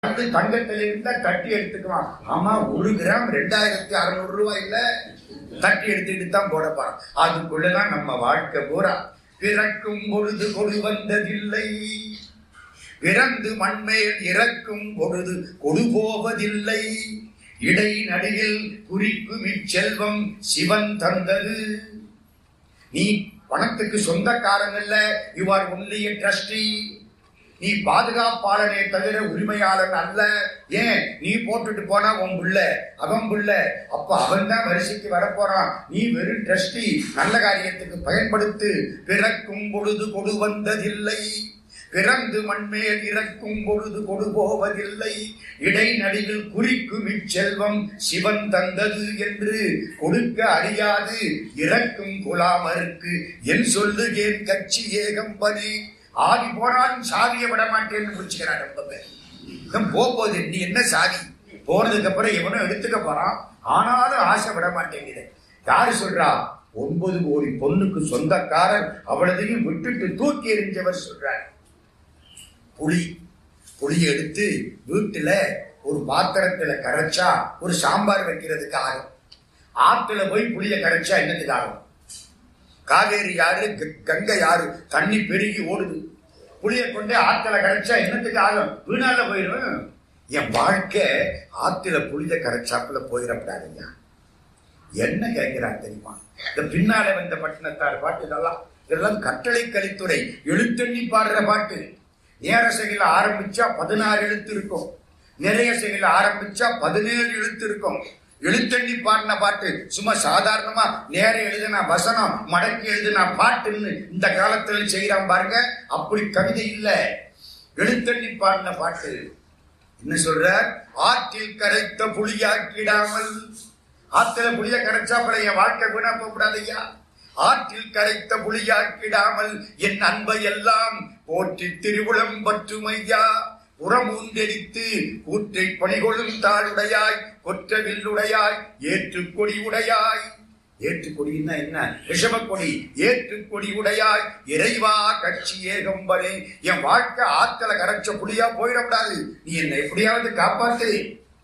வந்து தங்கத்துல இருந்தா தட்டி எடுத்துக்குவான் ஆமா ஒரு கிராம் ரெண்டாயிரத்தி அறுநூறு ரூபாய் இல்ல தட்டி எடுத்துக்கிட்டு தான் போட போறான் அதுக்குள்ளதான் நம்ம வாழ்க்கை பூரா பிறக்கும் பொழுது கொடு வந்ததில்லை பிறந்து மண்மேல் இறக்கும் பொழுது கொடு போவதில்லை இடை நடுவில் குறிக்கும் இச்செல்வம் சிவன் தந்தது நீ பணத்துக்கு சொந்தக்காரன் இல்ல யூ ஆர் ஒன்லி ட்ரஸ்டி நீ பாதுகாப்பாளனே தவிர உரிமையாளன் அல்ல ஏன் நீ போட்டுட்டு போனா உன் புள்ள அவன் புள்ள அப்ப அவன் தான் வரிசைக்கு வரப்போறான் நீ வெறும் ட்ரஸ்டி நல்ல காரியத்துக்கு பயன்படுத்து பிறக்கும் பொழுது கொடு வந்ததில்லை பிறந்து மண்மேல் இறக்கும் பொழுது கொடு போவதில்லை இடைநடுவில் குறிக்கும் இச்செல்வம் சிவன் தந்தது என்று கொடுக்க அறியாது இறக்கும் குலாமருக்கு என் சொல்லுகேன் கட்சி ஏகம்பனே ஆதி போனாலும் சாதியை விட மாட்டேன்னு முடிச்சுக்கிறான் ரொம்ப பேர் இவன் போகுது நீ என்ன சாதி போனதுக்கு அப்புறம் இவனும் எடுத்துக்க போறான் ஆனாலும் ஆசை விட மாட்டேங்குது யாரு சொல்றா ஒன்பது கோடி பொண்ணுக்கு சொந்தக்காரர் அவ்வளதையும் விட்டுட்டு தூக்கி எறிஞ்சவர் சொல்றார் புளி புளி எடுத்து வீட்டுல ஒரு பாத்திரத்துல கரைச்சா ஒரு சாம்பார் வைக்கிறதுக்கு ஆகும் ஆத்துல போய் புளிய கரைச்சா என்னத்துக்கு ஆகும் காவேரி யாரு க- கங்கை யாரு தண்ணி பெருகி ஓடுது புளிய கொண்டு ஆத்துல கரைச்சா என்னத்துக்கு ஆகும் வீணால போயிடும் என் வாழ்க்கை ஆத்துல புளிய கரைச்சாப்புல போயிடக்கூடாதுங்க என்ன கேட்கிறான் தெரியுமா இந்த பின்னால வந்த பட்டினத்தார் பாட்டு இதெல்லாம் இதெல்லாம் கட்டளை கலித்துறை எழுத்தண்ணி பாடுற பாட்டு நேர செயல ஆரம்பிச்சா பதினாறு எழுத்து இருக்கும் நிறைய செயல ஆரம்பிச்சா பதினேழு எழுத்து இருக்கும் எழுத்தண்ணி பாடின பாட்டு சும்மா சாதாரணமா நேர எழுதின வசனம் மடக்கி எழுதின பாட்டுன்னு இந்த காலத்துல செய்யறான் பாருங்க அப்படி கவிதை இல்ல எழுத்தண்ணி பாடின பாட்டு என்ன சொல்றார் ஆற்றில் கரைத்த புளியாக்கிடாமல் ஆத்துல புளிய கரைச்சா அப்புறம் என் வாழ்க்கை வீணா போகக்கூடாது ஐயா ஆற்றில் கரைத்த புளியாக்கிடாமல் என் அன்பை எல்லாம் போற்றி திருவுளம் பற்றுமையா உரமூந்தெரித்து கூற்றை பணிகொள்ளும் தாளுடையாய் கொற்ற வில்லுடையாய் ஏற்றுக்கொடி உடையாய் ஏற்றுக்கொடின்னா என்ன ரிஷபக்கொடி ஏற்றுக்கொடி உடையாய் இறைவா கட்சி ஏகம்பனே என் வாழ்க்கை ஆத்தல கரைச்ச புலியா போயிடக்கூடாது நீ என்னை எப்படியாவது காப்பாத்து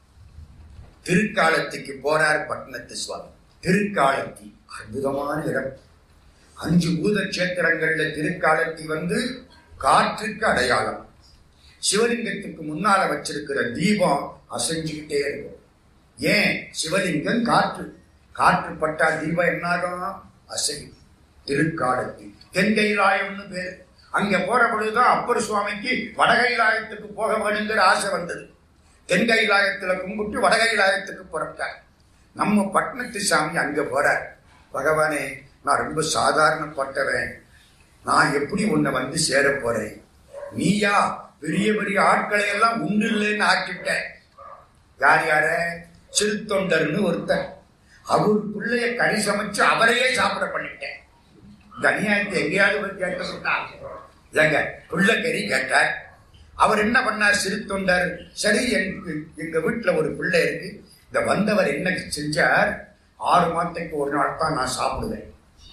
திருக்காலத்துக்கு போறார் பட்டணத்து சுவாமி திருக்காலத்தி அற்புதமான இடம் அஞ்சு பூத கஷேத்திரங்கள்ல திருக்காலத்தி வந்து காற்றுக்கு அடையாளம் சிவலிங்கத்துக்கு முன்னால வச்சிருக்கிற தீபம் அசைஞ்சுக்கிட்டே இருக்கும் ஏன் சிவலிங்கம் காற்று காற்று பட்டா தீபம் என்னாகும் அசையும் திருக்காலத்தி தென்கைலாயம்னு பேர் அங்க போற பொழுதுதான் அப்பர் சுவாமிக்கு வடகைலாயத்துக்கு போக வேணுங்கிற ஆசை வந்தது தென்கைலாயத்துல கும்பிட்டு வடகைலாயத்துக்கு புறப்பட்டார் நம்ம பட்டணத்து சாமி அங்க போறார் பகவானே நான் ரொம்ப சாதாரணப்பட்டவன் நான் எப்படி உன்னை வந்து சேர போறேன் நீயா பெரிய பெரிய ஆட்களை எல்லாம் உண்டு இல்லைன்னு ஆக்கிட்ட யார் யார சிறுத்தொண்டர்னு ஒருத்தர் அவர் பிள்ளைய கறி சமைச்சு அவரையே சாப்பிட பண்ணிட்டேன் இந்த அநியாயத்தை எங்கேயாவது போய் கேட்க இல்லைங்க புள்ள கறி கேட்டார் அவர் என்ன பண்ணார் சிறு தொண்டர் சரி எனக்கு எங்க வீட்டுல ஒரு பிள்ளை இருக்கு இந்த வந்தவர் என்ன செஞ்சார் ஆறு மாதத்துக்கு ஒரு நாள் தான் நான் சாப்பிடுவேன்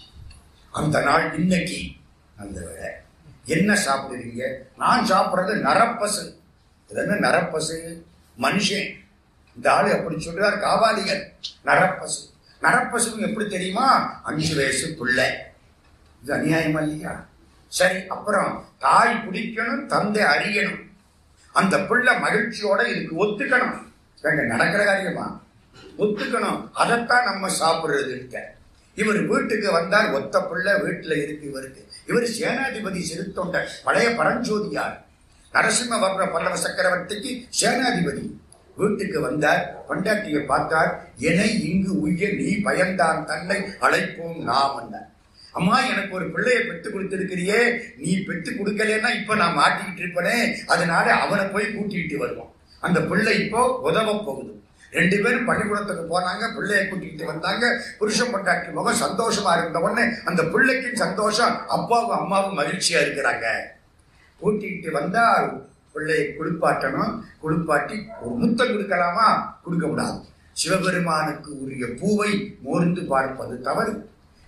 அந்த நாள் இன்னைக்கு அந்த வேலை என்ன சாப்பிடுறீங்க நான் சாப்பிடுறது நரப்பசு இது என்ன நரப்பசு மனுஷன் இந்த ஆளு அப்படி சொல்றார் காவாலிகர் நரப்பசு நரப்பசு எப்படி தெரியுமா அஞ்சு வயசு பிள்ளை இது அநியாயமா இல்லையா சரி அப்புறம் தாய் பிடிக்கணும் தந்தை அறியணும் அந்த பிள்ளை மகிழ்ச்சியோட இதுக்கு ஒத்துக்கணும் எங்க நடக்கிற காரியமா ஒத்துக்கணும் அதைத்தான் நம்ம சாப்பிடுறது இருக்க இவர் வீட்டுக்கு வந்தார் ஒத்த பிள்ளை வீட்டுல இருக்கு இவருக்கு இவர் சேனாதிபதி சிறுத்தொண்டர் பழைய பரஞ்சோதியார் நரசிம்மவர்ம பல்லவ சக்கரவர்த்திக்கு சேனாதிபதி வீட்டுக்கு வந்தார் பொண்டாட்டியை பார்த்தார் என்னை இங்கு உய்ய நீ பயந்தான் தன்னை அழைப்போம் நாம் என்றார் அம்மா எனக்கு ஒரு பிள்ளையை பெற்று கொடுத்திருக்கிறியே நீ பெற்று கொடுக்கலன்னா இப்ப நான் மாட்டிக்கிட்டு இருப்பனே அதனால அவனை போய் கூட்டிட்டு வருவோம் அந்த பிள்ளை இப்போ உதவ போகுது ரெண்டு பேரும் பள்ளிக்கூடத்துக்கு போனாங்க பிள்ளையை கூட்டிகிட்டு வந்தாங்க புருஷன் பொண்டாட்டி முகம் சந்தோஷமா இருந்த உடனே அந்த பிள்ளைக்கும் சந்தோஷம் அப்பாவும் அம்மாவும் மகிழ்ச்சியா இருக்கிறாங்க கூட்டிகிட்டு வந்தா பிள்ளையை குளிப்பாட்டணும் குளிப்பாட்டி ஒரு முத்தம் கொடுக்கலாமா கொடுக்க கூடாது சிவபெருமானுக்கு உரிய பூவை மோர்ந்து பார்ப்பது தவறு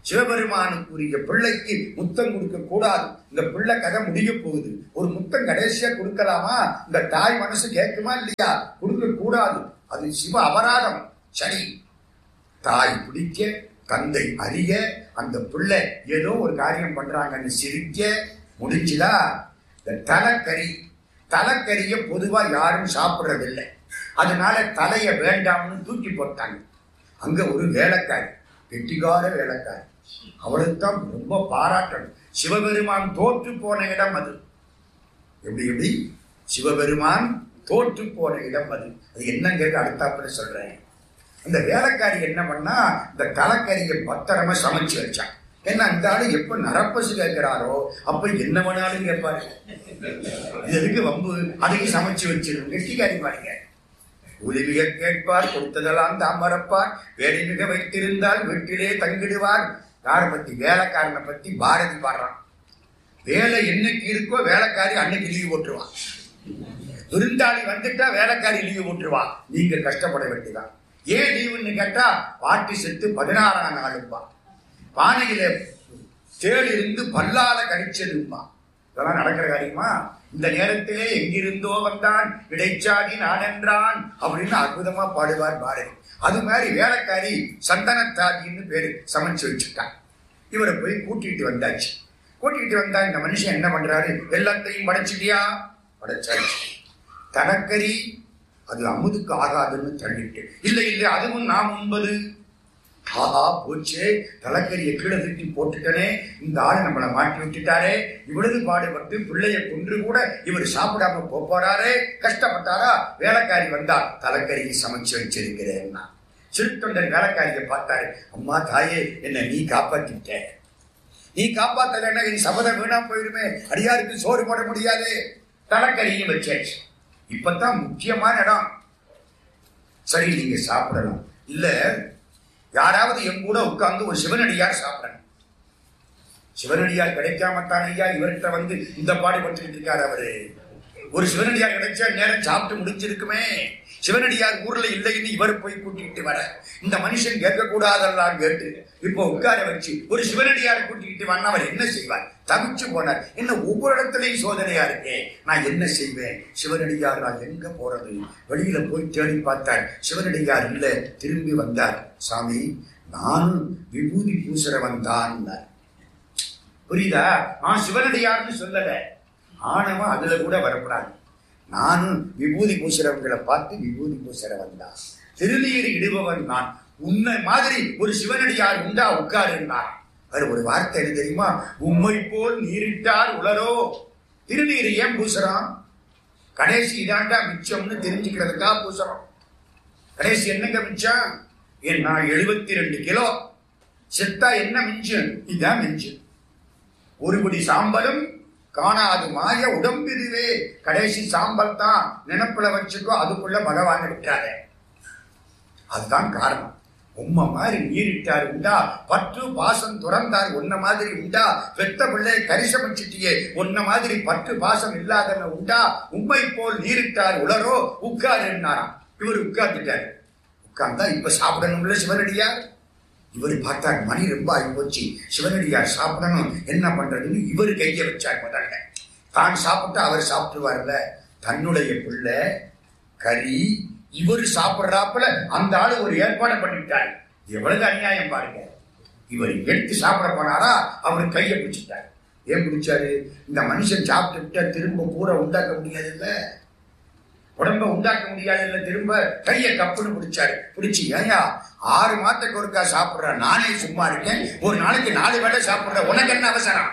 சிவபெருமானுக்குரிய பிள்ளைக்கு முத்தம் கொடுக்க கூடாது இந்த பிள்ளை கதை முடிய போகுது ஒரு முத்தம் கடைசியா கொடுக்கலாமா இந்த தாய் மனசு கேட்குமா இல்லையா கொடுக்க கூடாது அது சிவ அபராதம் சரி தாய் பிடிக்க தந்தை அறிய அந்த பிள்ளை ஏதோ ஒரு காரியம் பண்றாங்கன்னு சிரிக்க முடிஞ்சுதா இந்த தலைக்கறி தலைக்கறிய பொதுவா யாரும் சாப்பிடுறதில்லை அதனால தலைய வேண்டாம்னு தூக்கி போட்டாங்க அங்க ஒரு வேலைக்காரி கெட்டிக்கார வேலைக்காரி அவளுக்கு தான் ரொம்ப பாராட்டணும் சிவபெருமான் தோற்று போன இடம் அது எப்படி எப்படி சிவபெருமான் தோற்று போன இடம் அது அது என்னங்கிறது அடுத்தாப்புல சொல்றேன் இந்த வேலைக்காரி என்ன பண்ணா இந்த தலைக்கறியை பத்திரமா சமைச்சு வச்சான் ஏன்னா இந்த ஆளு எப்ப நரப்பசு கேட்கிறாரோ அப்ப என்ன வேணாலும் கேட்பாரு இது எதுக்கு வம்பு அதையும் சமைச்சு வச்சிடும் கெட்டிக்காரி பாருங்க உதவிய கேட்பார் கொடுத்ததெல்லாம் தாமரப்பார் வேலை மிக வைத்திருந்தால் வீட்டிலே தங்கிடுவார் யாரை பத்தி வேலைக்காரனை பத்தி பாரதி பாடுறான் வேலை என்னைக்கு இருக்கோ வேலைக்காரி அன்னைக்கு லீவு போட்டுருவான் விருந்தாளி வந்துட்டா வேலைக்காரி லீவு போட்டுருவா நீங்க கஷ்டப்பட வேண்டியதான் ஏன் லீவுன்னு கேட்டா பாட்டி செத்து பதினாறாம் நாளுப்பா பானையில தேள் இருந்து பல்லால கடிச்சதுப்பா இதெல்லாம் நடக்கிற காரியமா இந்த நேரத்திலே எங்கிருந்தோ வந்தான் இடைச்சாடி நானென்றான் அப்படின்னு அற்புதமா பாடுவார் பாரதி அது மாதிரி வேலைக்காரி சந்தனத்தாதின்னு பேரு சமைச்சு வச்சுட்டான் இவரை போய் கூட்டிட்டு வந்தாச்சு கூட்டிட்டு வந்தா இந்த மனுஷன் என்ன பண்றாரு எல்லாத்தையும் படைச்சிட்டியா படைச்சாச்சு தனக்கறி அது அமுதுக்கு ஆகாதுன்னு தள்ளிட்டு இல்லை இல்லை அதுவும் நாம் உண்பது ஆஹா போச்சே தலைக்கறியை கீழே தூக்கி போட்டுட்டனே இந்த ஆளு நம்மளை மாட்டி விட்டுட்டாரே இவ்வளவு பாடுபட்டு பிள்ளைய கொன்று கூட இவர் சாப்பிடாம போப் போறாரே கஷ்டப்பட்டாரா வேலைக்காரி வந்தா தலைக்கறியை சமைச்சு வச்சிருக்கிறேன்னா சிறுத்தொண்டர் வேலைக்காரியை பார்த்தாரு அம்மா தாயே என்ன நீ காப்பாத்திட்ட நீ காப்பாத்தலைன்னா என் சபதம் வீணா போயிருமே அடியாருக்கு சோறு போட முடியாது தலைக்கறியும் வச்சாச்சு இப்பதான் முக்கியமான இடம் சரி நீங்க சாப்பிடலாம் இல்ல யாராவது என் கூட உட்கார்ந்து ஒரு சிவனடியார் சாப்பிடணும் சிவனடியார் கிடைக்காமத்தான் ஐயா இவர்கிட்ட வந்து இந்த பாடுபட்டுக்கிட்டு இருக்காரு அவரு ஒரு சிவனடியார் கிடைச்சா நேரம் சாப்பிட்டு முடிஞ்சிருக்குமே சிவனடியார் ஊர்ல இல்லைன்னு இவர் போய் கூட்டிகிட்டு வர இந்த மனுஷன் கேட்க கூடாதெல்லாம் கேட்டு இப்போ உட்கார வச்சு ஒரு சிவனடியார் கூட்டிகிட்டு வந்தா அவர் என்ன செய்வார் தவிச்சு போனார் என்ன ஒவ்வொரு இடத்துலயும் சோதனையா இருக்கே நான் என்ன செய்வேன் சிவனடியார் நான் எங்க போறது வெளியில போய் தேடி பார்த்தார் சிவனடியார் இல்ல திரும்பி வந்தார் சாமி நானும் விபூதி பூசுறவன் தான் புரியுதா நான் சிவனடியார்னு சொல்லல ஆணவம் அதுல கூட வரக்கூடாது நானும் விபூதி பூசுறவங்களை பார்த்து விபூதி பூசுறவன் தான் திருநீர் இடுபவன் நான் உன்னை மாதிரி ஒரு சிவனடியார் உண்டா உட்காருன்னார் அவர் ஒரு வார்த்தை என்ன தெரியுமா உம்மை போல் நீரிட்டார் உளரோ திருநீர் ஏன் பூசுறான் கடைசி இதாண்டா மிச்சம்னு தெரிஞ்சுக்கிறதுக்கா பூசுறோம் கடைசி என்னங்க மிச்சம் ஏன் நான் எழுபத்தி ரெண்டு கிலோ செத்தா என்ன மிஞ்சம் இதான் மிஞ்சம் ஒருபடி சாம்பலும் காணாது மாய உடம்பிதுவே கடைசி சாம்பல் தான் நினப்புல வச்சுக்கோ அதுக்குள்ள பகவான் விட்டாரு அதுதான் காரணம் உம்மை மாதிரி நீரிட்டார் உண்டா பற்று பாசம் துறந்தார் உன்ன மாதிரி உண்டா பெத்த பிள்ளை கரிசம் வச்சுட்டியே உன்ன மாதிரி பற்று பாசம் இல்லாதவன் உண்டா உண்மை போல் நீரிட்டார் உளரோ உட்காருன்னாராம் இவர் உட்கார்ந்துட்டார் உட்கார்ந்தா இப்ப சாப்பிடணும்ல சிவனடியார் இவர் பார்த்தார் மணி ரொம்ப ஆகி போச்சு சிவனடியார் சாப்பிடணும் என்ன பண்றதுன்னு இவர் கைய வச்சார் முதல்ல தான் சாப்பிட்டா அவர் சாப்பிட்டுவார்ல தன்னுடைய பிள்ளை கறி இவர் சாப்பிடுறாப்புல அந்த ஆளு ஒரு ஏற்பாடு பண்ணிட்டார் எவ்வளவு அநியாயம் பாருங்க இவர் எடுத்து சாப்பிட போனாரா அவர் கையை பிடிச்சிட்டார் ஏன் பிடிச்சாரு இந்த மனுஷன் சாப்பிட்டு விட்டா திரும்ப பூரா உண்டாக்க முடியாது இல்ல உடம்ப உண்டாக்க முடியாது இல்ல திரும்ப கைய கப்புன்னு பிடிச்சாரு பிடிச்சி ஏயா ஆறு மாதத்துக்கு ஒருக்கா சாப்பிடுற நானே சும்மா இருக்கேன் ஒரு நாளைக்கு நாலு வேளை சாப்பிடுற உனக்கு என்ன அவசரம்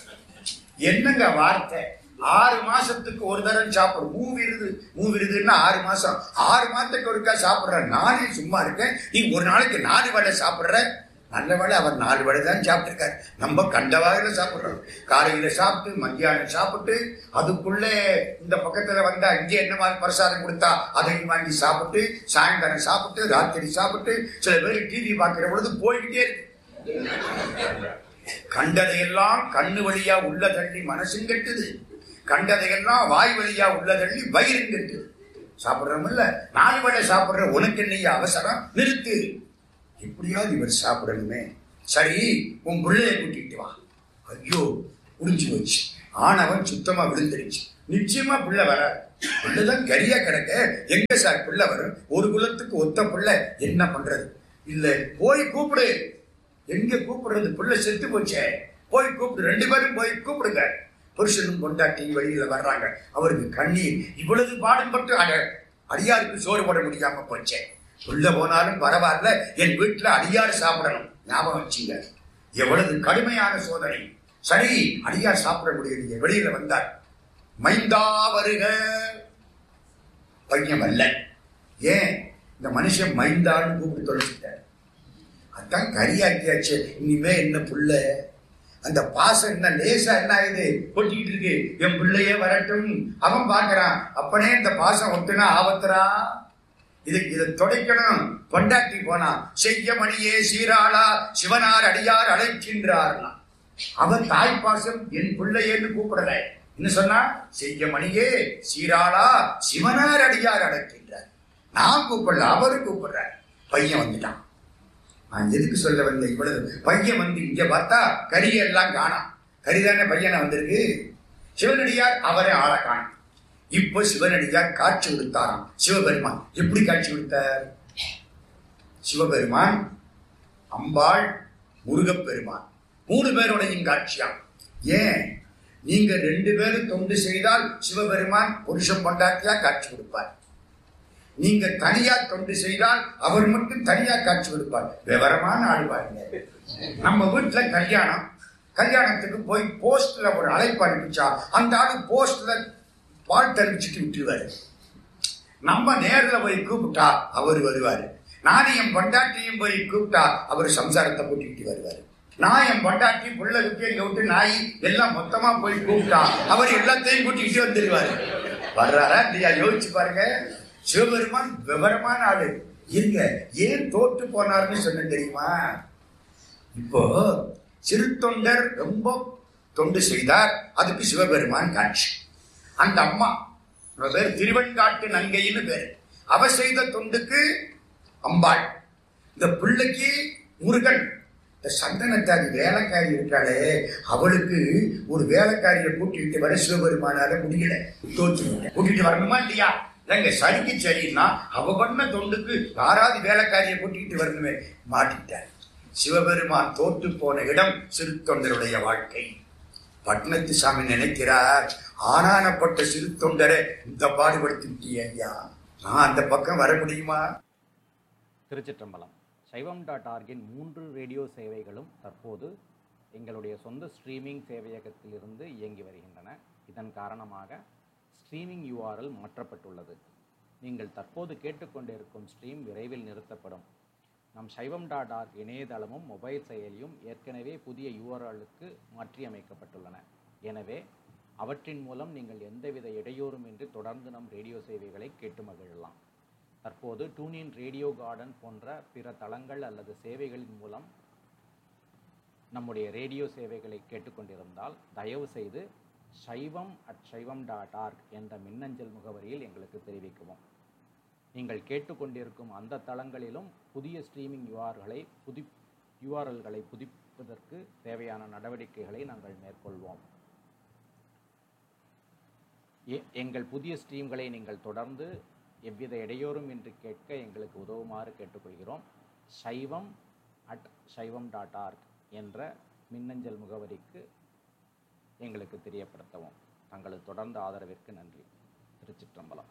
என்னங்க வார்த்தை ஆறு மாசத்துக்கு ஒரு தரம் சாப்பிடும் மூவிருது மூவிருதுன்னா ஆறு மாசம் ஆறு மாசத்துக்கு ஒருக்கா சாப்பிடுற நானே சும்மா இருக்கேன் நீ ஒரு நாளைக்கு நாலு வேளை சாப்பிடுற நல்ல வேளை அவர் நாலு வேளை தான் சாப்பிட்டிருக்காரு நம்ம கண்ட வகையில சாப்பிடுறோம் காலையில சாப்பிட்டு மத்தியானம் சாப்பிட்டு அதுக்குள்ளே இந்த பக்கத்துல வந்தா இங்கே என்ன மாதிரி பிரசாதம் கொடுத்தா அதையும் வாங்கி சாப்பிட்டு சாயந்தரம் சாப்பிட்டு ராத்திரி சாப்பிட்டு சில பேர் டிவி பார்க்கிற பொழுது போய்கிட்டே இருக்கு கண்டதையெல்லாம் கண்ணு வழியா உள்ள தள்ளி மனசும் கெட்டுது கண்டதையெல்லாம் வாய் வழியா உள்ள தள்ளி வயிறும் கெட்டுது சாப்பிடுறோம்ல நாலு வேளை சாப்பிடுற உனக்கு என்னைய அவசரம் நிறுத்து எப்படியாவது இவர் சாப்பிடணுமே சரி உன் பிள்ளைய கூட்டிட்டு வா ஐயோ புரிஞ்சு போச்சு ஆனவன் சுத்தமா விழுந்துருச்சு நிச்சயமா பிள்ளை வராது பிள்ளைதான் கரியா கிடக்க எங்க சார் பிள்ளை வரும் ஒரு குலத்துக்கு ஒத்த பிள்ளை என்ன பண்றது இல்ல போய் கூப்பிடு எங்க கூப்பிடுறது பிள்ளை செத்து போச்சே போய் கூப்பிடு ரெண்டு பேரும் போய் கூப்பிடுங்க புருஷனும் பொண்டாட்டி வெளியில வர்றாங்க அவருக்கு கண்ணீர் இவ்வளவு பாடுபட்டு அட- அடியாருக்கு சோறு போட முடியாம போச்சே உள்ள போனாலும் பரவாயில்ல என் வீட்டுல அடியார் சாப்பிடணும் ஞாபகம் வச்சுங்க எவ்வளவு கடுமையான சோதனை சரி அடியார் சாப்பிட முடியலையே வெளியில வந்தார் மைந்தா வருக பையன் வரல ஏன் இந்த மனுஷன் மைந்தான்னு கூப்பிட்டு தொலைச்சிட்டார் அதான் கரியாக்கியாச்சு இனிமே என்ன புள்ள அந்த பாசம் என்ன லேசா என்ன ஆகுது கொட்டிக்கிட்டு இருக்கு என் பிள்ளையே வரட்டும் அவன் பார்க்கறான் அப்பனே இந்த பாசம் ஒட்டுனா ஆபத்துறா இதுக்கு இதை துடைக்கணும் பொண்டாட்டி போனா செய்ய மணியே சீராளா சிவனார் அடியார் அழைக்கின்றார்னா அவன் தாய் பாசம் என் பிள்ளையேன்னு கூப்பிடல என்ன சொன்னா செய்ய மணியே சீராளா சிவனார் அடியார் அழைக்கின்றார் நான் கூப்பிடல அவரு கூப்பிடுறார் பையன் வந்துட்டான் நான் எதுக்கு சொல்ல வந்தேன் இவ்வளவு பையன் வந்து இங்க பார்த்தா கரிய எல்லாம் காணாம் கரிதானே பையனை வந்திருக்கு சிவனடியார் அவரை ஆள காணும் இப்போ சிவனடியார் காட்சி கொடுத்தாராம் சிவபெருமான் எப்படி காட்சி கொடுத்தார் சிவபெருமான் அம்பாள் முருகப்பெருமான் மூணு பேரோடையும் காட்சியாம் ஏன் நீங்க ரெண்டு பேரும் தொண்டு செய்தால் சிவபெருமான் புருஷன் பொண்டாட்டியா காட்சி கொடுப்பார் நீங்க தனியா தொண்டு செய்தால் அவர் மட்டும் தனியா காட்சி கொடுப்பார் விவரமான ஆள் பாருங்க நம்ம வீட்டுல கல்யாணம் கல்யாணத்துக்கு போய் போஸ்ட்ல ஒரு அழைப்பு அனுப்பிச்சா அந்த ஆளு போஸ்ட்ல வாழ்த்து அனுப்பிச்சுட்டு விட்டுருவாரு நம்ம நேர்ல போய் கூப்பிட்டா அவர் வருவாரு நான் என் பொண்டாட்டியும் போய் கூப்பிட்டா அவர் சம்சாரத்தை கூட்டிக்கிட்டு வருவாரு நான் என் பொண்டாட்டி புள்ள குட்டி எங்க விட்டு நாய் எல்லாம் மொத்தமா போய் கூப்பிட்டா அவர் எல்லாத்தையும் கூட்டிக்கிட்டு வந்துருவாரு வர்றாரா இல்லையா யோசிச்சு பாருங்க சிவபெருமான் விவரமான ஆளு இருங்க ஏன் தோற்று போனார்னு சொன்ன தெரியுமா இப்போ சிறு தொண்டர் ரொம்ப தொண்டு செய்தார் அதுக்கு சிவபெருமான் காட்சி அந்த அம்மா அவ பேர் திருவெண்காட்டு நங்கைன்னு பேரு அவ செய்த தொண்டுக்கு அம்பாள் இந்த பிள்ளைக்கு முருகன் இந்த சந்தனத்தாரி வேலைக்காரி இருக்காளே அவளுக்கு ஒரு வேலைக்காரியை கூட்டிட்டு வர சிவபெருமானால முடியல தோற்று விட்டேன். கூட்டிட்டு வரணுமா இல்லையா எங்க சரிக்கு சரின்னா அவ பண்ண தொண்டுக்கு யாராவது வேலைக்காரியை கூட்டிட்டு வரணுமே மாட்டிட்டார் சிவபெருமான் தோற்று போன இடம் சிறு தொண்டருடைய வாழ்க்கை பட்னத்து சாமி நினைக்கிறார் ஆனானப்பட்ட சிறு தொண்டரை இந்த பாடுபடுத்தி விட்டியே ஐயா நான் அந்த பக்கம் வர முடியுமா திருச்சிற்றம்பலம் சைவம் டாட் ஆர்கின் மூன்று ரேடியோ சேவைகளும் தற்போது எங்களுடைய சொந்த ஸ்ட்ரீமிங் சேவையகத்திலிருந்து இயங்கி வருகின்றன இதன் காரணமாக ஸ்ட்ரீமிங் URL மாற்றப்பட்டுள்ளது நீங்கள் தற்போது கேட்டுக்கொண்டிருக்கும் ஸ்ட்ரீம் விரைவில் நிறுத்தப்படும் நம் சைவம் டாட் ஆர்க் இணையதளமும் மொபைல் செயலியும் ஏற்கனவே புதிய யூஆர்எல்லுக்கு மாற்றியமைக்கப்பட்டுள்ளன எனவே அவற்றின் மூலம் நீங்கள் எந்தவித இடையூறுமின்றி தொடர்ந்து நம் ரேடியோ சேவைகளை கேட்டு மகிழலாம் தற்போது டூனின் ரேடியோ கார்டன் போன்ற பிற தளங்கள் அல்லது சேவைகளின் மூலம் நம்முடைய ரேடியோ சேவைகளை கேட்டுக்கொண்டிருந்தால் தயவு செய்து சைவம் அட் சைவம் டாட் ஆர்க் என்ற மின்னஞ்சல் முகவரியில் எங்களுக்கு தெரிவிக்கவும் நீங்கள் கேட்டுக்கொண்டிருக்கும் அந்த தளங்களிலும் புதிய ஸ்ட்ரீமிங் யூஆர்களை புதி யூஆர்எல்களை புதுப்பிப்பதற்கு தேவையான நடவடிக்கைகளை நாங்கள் மேற்கொள்வோம் எ- எங்கள் புதிய ஸ்ட்ரீம்களை நீங்கள் தொடர்ந்து எவ்வித இடையூறும் இன்றி கேட்க எங்களுக்கு உதவுமாறு கேட்டுக்கொள்கிறோம் சைவம் அட் சைவம் டாட் ஆர்க் என்ற மின்னஞ்சல் முகவரிக்கு எங்களுக்கு தெரியப்படுத்தவும் தங்களது தொடர்ந்த ஆதரவிற்கு நன்றி திருச்சிற்றம்பலம்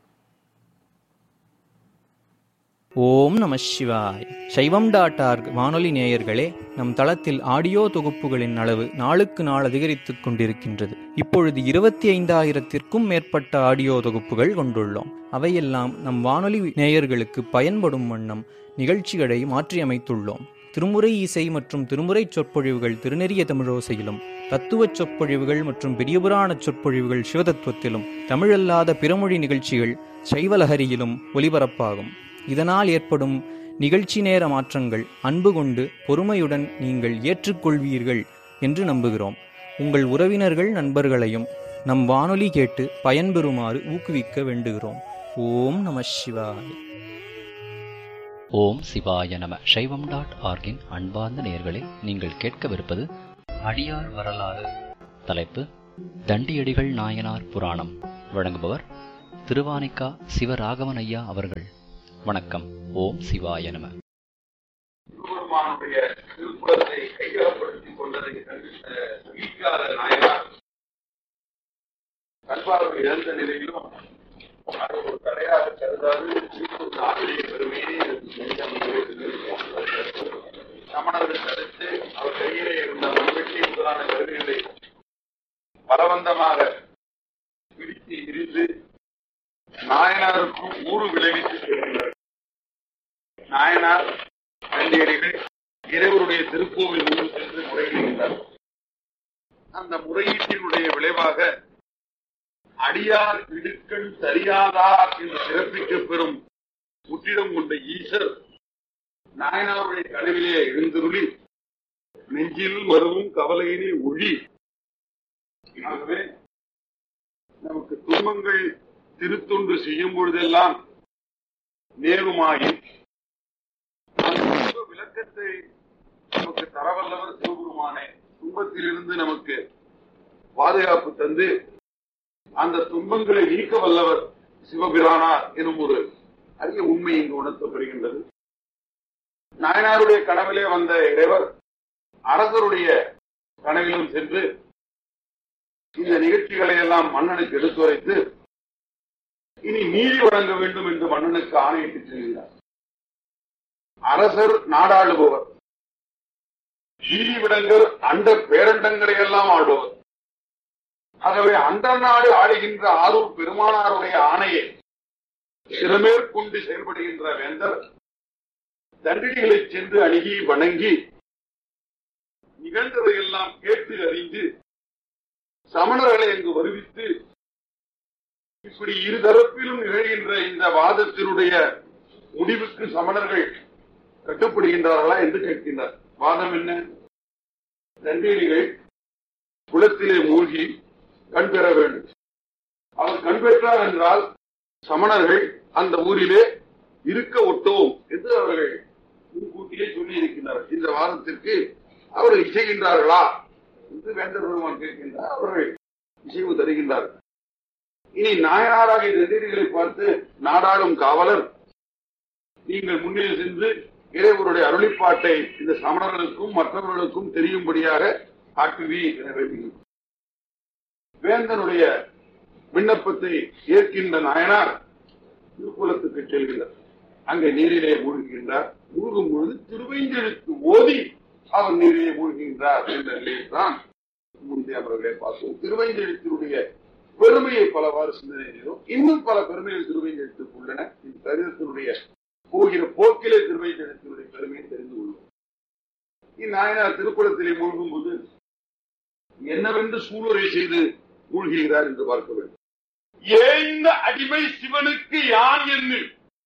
ஓம் நம சிவாய் சைவம் டாட் ஆர்க் வானொலி நேயர்களே நம் தளத்தில் ஆடியோ தொகுப்புகளின் அளவு நாளுக்கு நாள் அதிகரித்துக் கொண்டிருக்கின்றது இப்பொழுது இருபத்தி ஐந்தாயிரத்திற்கும் மேற்பட்ட ஆடியோ தொகுப்புகள் கொண்டுள்ளோம் அவையெல்லாம் நம் வானொலி நேயர்களுக்கு பயன்படும் வண்ணம் நிகழ்ச்சிகளை மாற்றியமைத்துள்ளோம் திருமுறை இசை மற்றும் திருமுறை சொற்பொழிவுகள் திருநெறிய தமிழோசையிலும் தத்துவச் சொற்பொழிவுகள் மற்றும் பெரியபுராண சொற்பொழிவுகள் சிவதத்துவத்திலும் தமிழல்லாத பிறமொழி நிகழ்ச்சிகள் சைவலஹரியிலும் ஒலிபரப்பாகும் இதனால் ஏற்படும் நிகழ்ச்சி நேர மாற்றங்கள் அன்பு கொண்டு பொறுமையுடன் நீங்கள் ஏற்றுக்கொள்வீர்கள் என்று நம்புகிறோம் உங்கள் உறவினர்கள் நண்பர்களையும் நம் வானொலி கேட்டு பயன்பெறுமாறு ஊக்குவிக்க வேண்டுகிறோம் ஓம் நம சிவாய் ஓம் சிவாய நம சைவம் டாட் ஆர்கின் அன்பார்ந்த நேயர்களே நீங்கள் கேட்கவிருப்பது அடியார் வரலாறு தலைப்பு தண்டியடிகள் நாயனார் புராணம் வழங்குபவர் திருவானிக்கா சிவராகவன் ஐயா அவர்கள் வணக்கம் ஓம் சிவாய நம சிவபெருமானுடைய திருப்புறத்தை கையகப்படுத்திக் கொண்டதை கண்டித்த வீக்காத நாயனார் கண்பார்வை இழந்த நிலையிலும் அது ஒரு தடையாக கருதாது திருப்பூர் நாட்டிய பெருமையை சமணர்கள் தடுத்து அவர் கையிலே இருந்த மண்வெட்டி முதலான கருவிகளை பலவந்தமாக பிடித்து இருந்து நாயனாருக்கும் ஊறு விளைவித்து செல்கிறார் நாயனார் கண்டியடிகள் இறைவருடைய திருக்கோவில் முன்பு சென்று முறையிடுகின்றார் அந்த முறையீட்டினுடைய விளைவாக அடியார் இடுக்கண் சரியாதார் என்று சிறப்பிக்கப் பெறும் முற்றிடம் கொண்ட ஈசர் நாயனாருடைய கனவிலே எழுந்துருளி நெஞ்சில் வருவும் கவலையினை ஒழி ஆகவே நமக்கு துன்பங்கள் திருத்தொன்று செய்யும் பொழுதெல்லாம் நேருமாயின் அந்த துன்ப விளக்கத்தை நமக்கு தரவல்லவர் சிவபெருமானே துன்பத்திலிருந்து நமக்கு பாதுகாப்பு தந்து அந்த துன்பங்களை நீக்க வல்லவர் சிவபிரானார் எனும் ஒரு அரிய உண்மை இங்கு உணர்த்தப்படுகின்றது நாயனாருடைய கனவிலே வந்த இறைவர் அரசருடைய கனவிலும் சென்று இந்த நிகழ்ச்சிகளை எல்லாம் மன்னனுக்கு எடுத்துரைத்து இனி நீதி வழங்க வேண்டும் என்று மன்னனுக்கு ஆணையிட்டு செல்கிறார் அரசர் நாடாளுபவர் நீதிவிடங்கர் அண்ட பேரண்டங்களை எல்லாம் ஆடுவர் ஆகவே அண்ட நாடு ஆளுகின்ற ஆரூர் பெருமானாருடைய ஆணையை சிறமேற்கொண்டு செயல்படுகின்ற வேந்தர் தண்டிகளை சென்று அணுகி வணங்கி நிகழ்ந்ததையெல்லாம் கேட்டு அறிந்து சமணர்களை அங்கு வருவித்து இப்படி இருதரப்பிலும் நிகழ்கின்ற இந்த வாதத்தினுடைய முடிவுக்கு சமணர்கள் கட்டுப்படுகின்றார்களா என்று கேட்கின்றார் வாதம் என்ன தண்டீரிகள் குளத்திலே மூழ்கி கண் பெற வேண்டும் அவர் கண் பெற்றார் என்றால் சமணர்கள் அந்த ஊரிலே இருக்க ஒட்டோம் என்று அவர்கள் முன்கூட்டியே சொல்லி இருக்கின்றார்கள் இந்த வாதத்திற்கு அவர்கள் இசைகின்றார்களா என்று வேந்தர் பெருமான் கேட்கின்றார் அவர்கள் இசைவு தருகின்றார்கள் இனி நாயனாராக எதிரிகளை பார்த்து நாடாளும் காவலர் நீங்கள் முன்னே சென்று இறைவருடைய அருளிப்பாட்டை இந்த சமணர்களுக்கும் மற்றவர்களுக்கும் தெரியும்படியாக ஆக்குவி என வேண்டுகிறோம் வேந்தனுடைய விண்ணப்பத்தை ஏற்கின்ற நாயனார் திருக்குளத்துக்கு செல்கின்றார் அங்கே நீரிலே மூழ்குகின்றார் மூழ்கும் பொழுது திருவைந்தெழுத்து ஓதி அவர் நீரிலே மூழ்குகின்றார் என்ற நிலையில்தான் முந்தைய அவர்களே பார்த்தோம் திருவைந்தெழுத்தினுடைய பெருமையை பலவாறு சிந்தனை செய்தோம் இன்னும் பல பெருமைகள் திருவைந்தெழுத்துக்கு உள்ளன இந்த சரிதத்தினுடைய போகிற போக்கிலே திருவைந்தெழுத்தினுடைய பெருமையை தெரிந்து கொள்வோம் இந்நாயனார் திருக்குளத்திலே மூழ்கும் போது என்னவென்று சூளுரை செய்து மூழ்கிறார் என்று பார்க்க வேண்டும் ஏந்த அடிமை சிவனுக்கு யான் என்று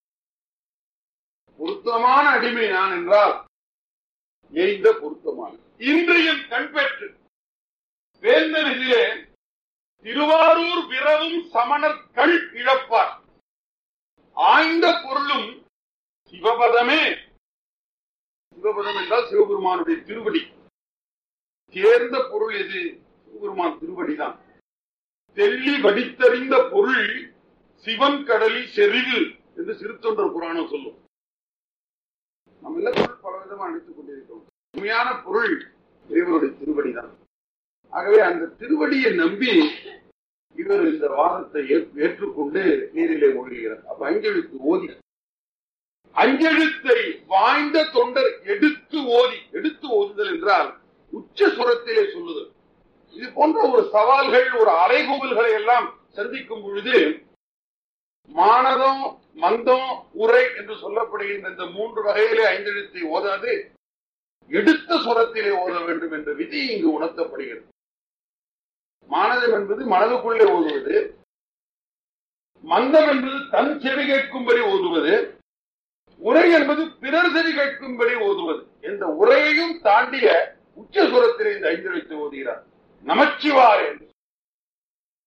பொருத்தமான அடிமை நான் என்றால் ஏய்ந்த பொருத்தமான இன்றையும் கண் பெற்று வேந்தனிலே திருவாரூர் விரவும் சமணர் கண் இழப்பார் ஆய்ந்த பொருளும் சிவபதமே சிவபதம் என்றால் சிவபெருமானுடைய திருவடி தேர்ந்த பொருள் எது சிவபெருமான் திருவடிதான் தெள்ளி வடித்தறிந்த பொருள் சிவன் கடலில் செறிவு என்று சிறுத்தொண்டர் புராணம் சொல்லும் நம்ம எல்லா பொருள் பல விதமா அழைத்துக் கொண்டிருக்கிறோம் உண்மையான பொருள் இறைவனுடைய திருவடிதான் ஆகவே அந்த திருவடியை நம்பி இவர் இந்த வாதத்தை ஏற்- ஏற்றுக்கொண்டு நீரிலே மூழ்கிறார் அப்ப அஞ்செழுத்து ஓதி அஞ்செழுத்தை வாய்ந்த தொண்டர் எடுத்து ஓதி எடுத்து ஓதுதல் என்றால் உச்ச சுரத்திலே சொல்லுதல் இது போன்ற ஒரு சவால்கள் ஒரு அறைகூவல்களை எல்லாம் சந்திக்கும் பொழுது மானதம் மந்தம் உரை என்று சொல்லப்படுகின்ற இந்த மூன்று வகையிலே ஐந்தெழுத்தை ஓதாது எடுத்த சுரத்திலே ஓத வேண்டும் என்ற விதி இங்கு உணர்த்தப்படுகிறது மானதம் என்பது மனதுக்குள்ளே ஓதுவது மந்தம் என்பது தன் செவி கேட்கும்படி ஓதுவது உரை என்பது பிறர் செவி கேட்கும்படி ஓதுவது இந்த உரையையும் தாண்டிய உச்ச சுரத்திலே இந்த ஐந்தெழுத்தை ஓதுகிறார் நமச்சிவாய என்று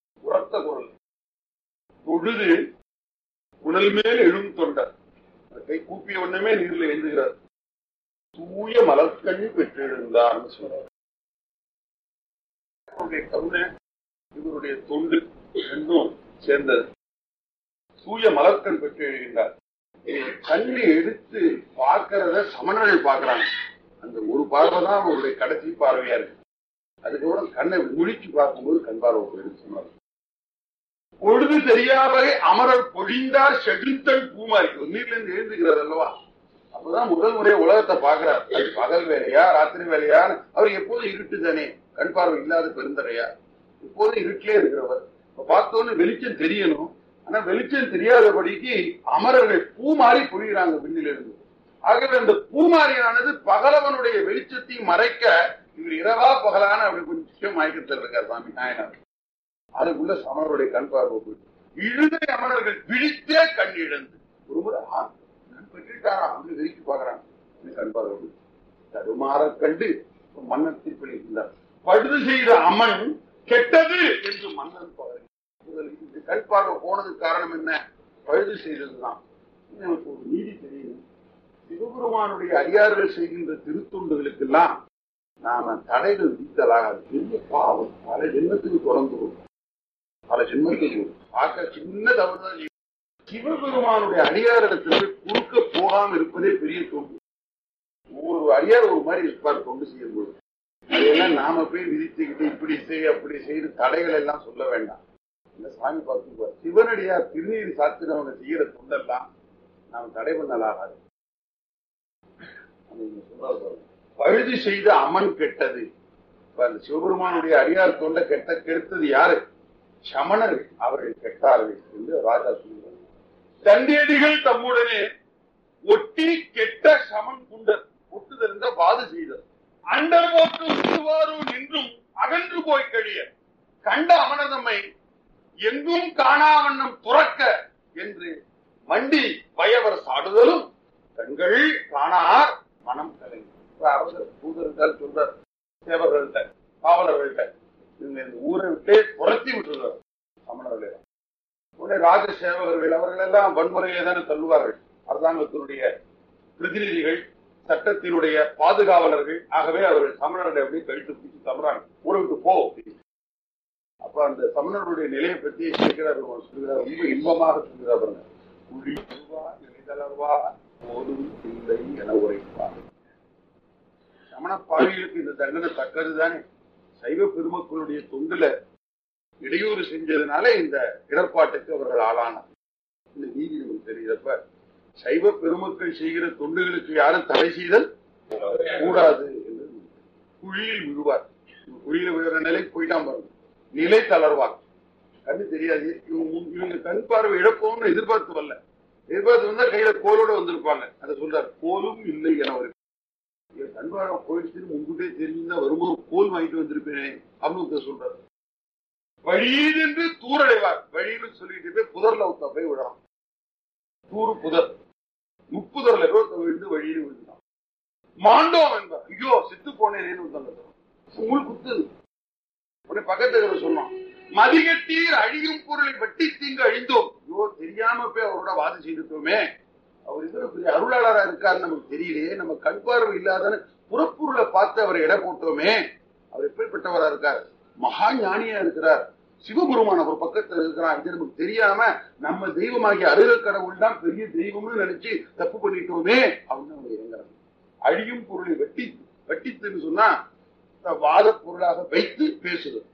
உரத்த குரல் பொழுது உடல் மேல் எழும் தொண்டர் கை கூப்பிய உடனே நீர்ல எழுந்துகிறார் தூய மலர்கண் பெற்றிருந்தார்னு சொல்றார் அவருடைய கருணை இவருடைய தொண்டு ரெண்டும் சேர்ந்தது தூய மலர்கண் பெற்று எழுகின்றார் கண்ணை எடுத்து பார்க்கிறத சமணர்கள் பார்க்கறாங்க அந்த ஒரு பார்வை தான் அவருடைய கடைசி பார்வையா இருக்கு அதுக்கப்புறம் கண்ணை முழிச்சு பார்க்கும்போது கண் பார்வை போயிடுச்சு சொன்னார் பொழுது தெரியாதவரை அமரர் பொழிந்தார் செழித்தல் பூமாரி ஒரு நீர்ல இருந்து எழுந்துகிறார் அல்லவா அப்பதான் முதல் முறையா உலகத்தை பாக்குறார் அது பகல் வேலையா ராத்திரி வேலையான்னு அவர் எப்போதும் இருட்டு தானே கண் பார்வை இல்லாத பெருந்தரையா எப்போதும் இருட்டிலே இருக்கிறவர் இப்ப பார்த்தோன்னு வெளிச்சம் தெரியணும் ஆனா வெளிச்சம் தெரியாதபடிக்கு அமரர்கள் பூமாரி பொழிகிறாங்க விண்ணிலிருந்து ஆகவே அந்த பூமாரியானது பகலவனுடைய வெளிச்சத்தை மறைக்க இவர் இரவா பகலான அப்படி கொஞ்சம் மயக்கத்தில் இருக்கார் சாமி நாயனார் அதுக்குள்ள சமணருடைய கண் பார்வை போயிட்டு இழுதை அமரர்கள் விழித்தே கண் இழந்து ஒரு முறை ஆ, கண் பெற்றுட்டாரா அப்படின்னு விரிச்சு பாக்குறாங்க இந்த கண் பார்வை போயிட்டு. தடுமாற கண்டு மன்னன் தீர்ப்பளிக்கின்றார் படுது செய்த அமன் கெட்டது என்று மன்னன் பாருங்க இந்த கண் பார்வை போனதுக்கு காரணம் என்ன பழுது செய்ததுதான் இன்னும் எனக்கு ஒரு நீதி தெரியும் சிவபெருமானுடைய அடியார்கள் செய்கின்ற திருத்தொண்டுகளுக்கெல்லாம் நாம தடைகள் விதித்தலாகாது பெரிய பாவம் பல ஜென்மத்துக்கு தொடர்ந்து வரும். பல ஜென்மத்துக்கு வரும். பார்க்க சின்ன தவறுதான் செய்யும். சிவபெருமானுடைய அடியாரிடத்திற்கு குறுக்க போகாம இருப்பதே பெரிய தொண்டு ஒரு அடியார் ஒரு மாதிரி இருப்பார் தொண்டு செய்யும் போது அதையெல்லாம் நாம போய் விதித்துக்கிட்டு இப்படி செய் அப்படி செய்து தடைகள் எல்லாம் சொல்ல வேண்டாம் இந்த சாமி பார்த்துக்குவார் சிவனடியார் திருநீர் சாத்தினவங்க செய்யற தொண்டெல்லாம் நாம் தடை பண்ணலாகாது அது இங்க சொல்றாரு பாருங்க. பழுது செய்த அமன் கெட்டது இப்ப அந்த சிவபெருமானுடைய அடியார் தொண்டை கெட்ட கெடுத்தது யாரு சமணர்கள் அவர்கள் கெட்டார்கள் என்று ராஜா சொல்லுவார் தண்டியடிகள் தம்முடனே ஒட்டி கெட்ட சமன் குண்டர் ஒட்டுதல் வாது செய்தர் அண்டர் போட்டு உருவாரு நின்றும் அகன்று போய் கழிய கண்ட அமனதம்மை எங்கும் காணாவண்ணம் துறக்க என்று மண்டி பயவர் சாடுதலும் கண்கள் காணார் மனம் கலைஞர் அரசர் தூதர்கள் சொல்றார் சேவர்கள்ட்ட காவலர்கள்ட்ட இவங்க இந்த ஊரை விட்டே துரத்தி விட்டுறார் சமணர்களை உடனே ராஜ சேவகர்கள் அவர்கள் எல்லாம் வன்முறையை தானே தள்ளுவார்கள் அரசாங்கத்தினுடைய பிரதிநிதிகள் சட்டத்தினுடைய பாதுகாவலர்கள் ஆகவே அவர்கள் சமணர்களை அப்படியே கழித்து பிடிச்சு தள்ளுறாங்க ஊரை விட்டு போ அப்படின்னு. அப்ப அந்த சமணர்களுடைய நிலையை பற்றி கேட்கிறார் பெருமாள் சொல்கிறார் ரொம்ப இன்பமாக சொல்கிறார் பாருங்க குழி அருவா, நிலைதளர்வா, போதும் இல்லை என உரைப்பார் சமண பாவிகளுக்கு இந்த தண்டனை தக்கதுதானே சைவ பெருமக்களுடைய தொண்டுல இடையூறு செஞ்சதுனால இந்த இடர்பாட்டுக்கு அவர்கள் ஆளானார் இந்த நீதி நமக்கு தெரியுதப்ப சைவ பெருமக்கள் செய்கிற தொண்டுகளுக்கு யாரும் தடை செய்தல் கூடாது என்று குழியில் விழுவார் குழியில விழுற நிலைக்கு போயிட்டான் பாருங்க நிலை தளர்வார் கண்ணு தெரியாது இவங்க முன்- இவங்க கண் பார்வை இழப்போம்னு எதிர்பார்த்து வரல எதிர்பார்த்து வந்தா கையில கோலோட வந்திருப்பாங்க அதை சொல்றாரு கோலும் இல்லை என ஒரு என் கண் பார்வை போயிடுச்சுன்னு முன்கூட்டே தெரிஞ்சுதான் வரும்போது கோல் வாங்கிட்டு வந்திருப்பேனே அப்படின்னு ஒருத்தர் சொல்றாரு வழியென்று தூரடைவார் வழின்னு சொல்லிட்டு போய் புதர்ல ஒருத்த போய் விடுறான் தூரு புதர் முப்புதர்ல போய் ஒருத்தன் விழுந்து வழியில் விழுந்தான் மாண்டோம் என்பார் ஐயோ செத்து போனேன்னு ஒருத்தங்க உங்களுக்கு குத்துது உடனே பக்கத்துல இருக்கிறவன் சொன்னான் மதிகட்டீர் அழியும் பொருளை வெட்டி தீங்கு அழிந்தோம் ஐயோ தெரியாம போய் அவரோட வாதம் செய்துட்டோமே அவர் இது பெரிய அருளாளரா இருக்காருன்னு நமக்கு தெரியலையே நம்ம கண் பார்வை இல்லாதன்னு புறப்பொருளை பார்த்து அவரை இட போட்டோமே அவர் எப்படிப்பட்டவரா இருக்கார் மகா ஞானியா இருக்கிறார் சிவபெருமான் அவர் பக்கத்துல இருக்கிறான் இது நமக்கு தெரியாம நம்ம தெய்வமாகிய அருகல் கடவுள் தான் பெரிய தெய்வம்னு நினைச்சு தப்பு பண்ணிட்டோமே அப்படின்னு அவங்க இறங்குறாங்க அழியும் பொருளை வெட்டி வெட்டித்துன்னு சொன்னா வாத பொருளாக வைத்து பேசுவது